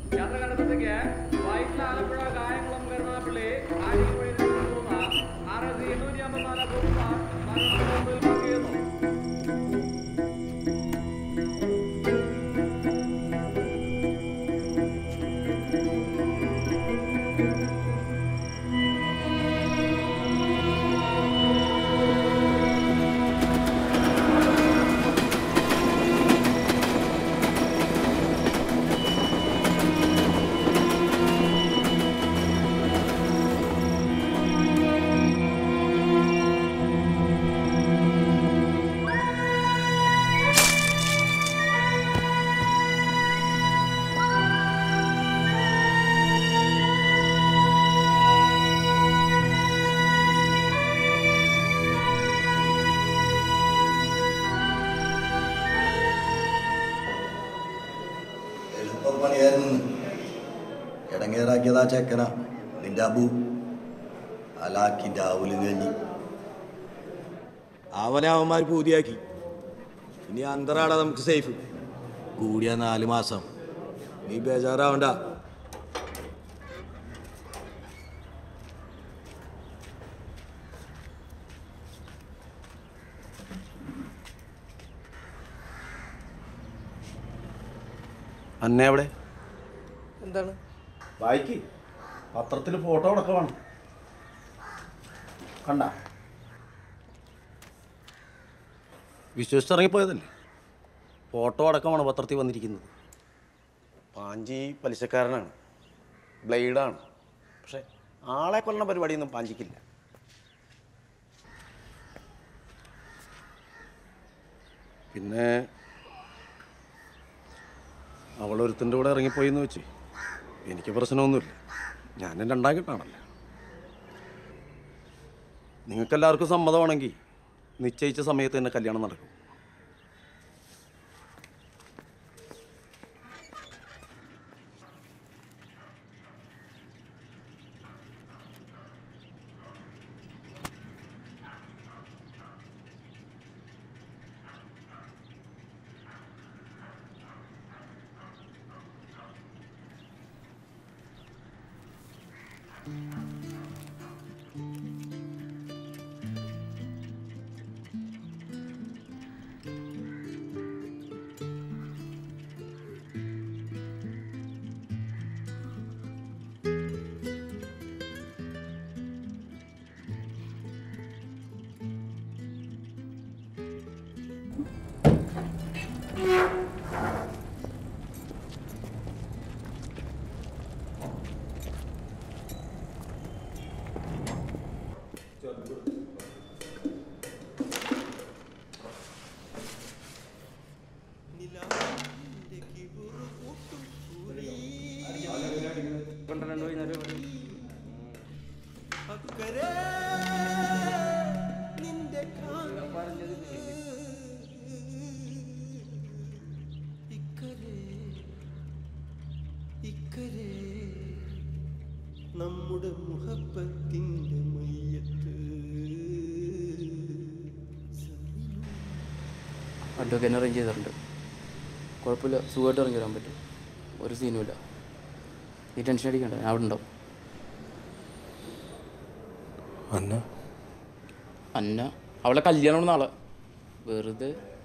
യാത്ര കണ്ടെത്തേക്ക് വൈറ്റില ആലപ്പുഴ കായംകുളം കരുനാഗപ്പള്ളി ആഴി വഴി പോകുന്ന ആർ എസ് എണ്ണൂറ്റി അമ്പത്തിനാല് പോകുന്ന മാർക്ക് ചെയ്യുന്നു എളുപ്പപ്പണിയായിരുന്നു ഇടങ്ങേറാക്കിയതാ ചെക്കന നിന്റെ അബു അലാക്കിൻ്റെ ആവുല് കഴിഞ്ഞ് അവനെ അവന്മാർ പൂതിയാക്കി ഇനി അന്തറാടാ നമുക്ക് സേഫ് കൂടിയ നാല് മാസം നീ ബേജാറാവണ്ട അന്നെ എവിടെ എന്താണ് വായിക്ക് പത്രത്തിൽ ഫോട്ടോ അടക്കം വേണം കണ്ട വിശ്വസിച്ചിറങ്ങിപ്പോയതല്ലേ ഫോട്ടോ അടക്കമാണ് പത്രത്തിൽ വന്നിരിക്കുന്നത് പാഞ്ചി പലിശക്കാരനാണ് ബ്ലേഡാണ് പക്ഷെ ആളെ കൊല്ലണ പരിപാടിയൊന്നും പാഞ്ചിക്കില്ല പിന്നെ അവളൊരുത്തിൻ്റെ കൂടെ ഇറങ്ങിപ്പോയി എന്ന് വെച്ച് എനിക്ക് പ്രശ്നമൊന്നുമില്ല ഞാനും രണ്ടാം കെട്ടാണല്ലോ നിങ്ങൾക്കെല്ലാവർക്കും സമ്മതമാണെങ്കിൽ നിശ്ചയിച്ച സമയത്ത് തന്നെ കല്യാണം നടക്കും ഇക്കരെ നമ്മുടെ മുഹബത്തിന്റെ മയ്യത്ത് അഡ്വക്കേറ്റിനെ അറേഞ്ച് ചെയ്തിട്ടുണ്ട് കുഴപ്പമില്ല സുഖമായിട്ട് ഇറങ്ങി വരാൻ പറ്റും ഒരു സീനുമില്ല നീ ടെൻഷൻ അടിക്കണ്ട ഞാൻ അവിടെ ഉണ്ടാവും അന്ന അന്ന അവളെ കല്യാണം നാളെ വെറുതെ